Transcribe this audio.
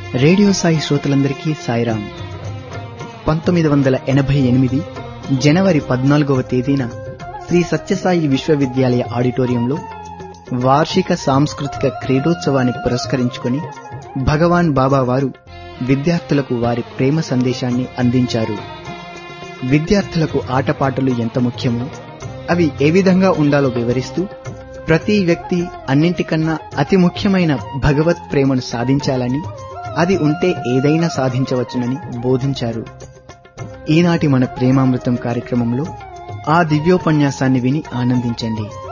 radio Sai శ్రోతలందరికీ సాయిరాం పంతొమ్మిది వందల ఎనభై ఎనిమిది జనవరి పద్నాలుగవ తేదీన శ్రీ సత్యసాయి విశ్వవిద్యాలయ ఆడిటోరియంలో వార్షిక సాంస్కృతిక క్రీడోత్సవాన్ని పురస్కరించుకొని భగవాన్ బాబా వారు విద్యార్థులకు వారి ప్రేమ సందేశాన్ని అందించారు విద్యార్థులకు ఆటపాటలు ఎంత ముఖ్యమో అవి ఏ విధంగా ఉండాలో వివరిస్తూ ప్రతి వ్యక్తి అన్నింటికన్నా అతి ముఖ్యమైన భగవత్ ప్రేమను సాధించాలని అది ఉంటే ఏదైనా సాధించవచ్చునని బోధించారు ఈనాటి మన ప్రేమామృతం కార్యక్రమంలో ఆ దివ్యోపన్యాసాన్ని విని ఆనందించండి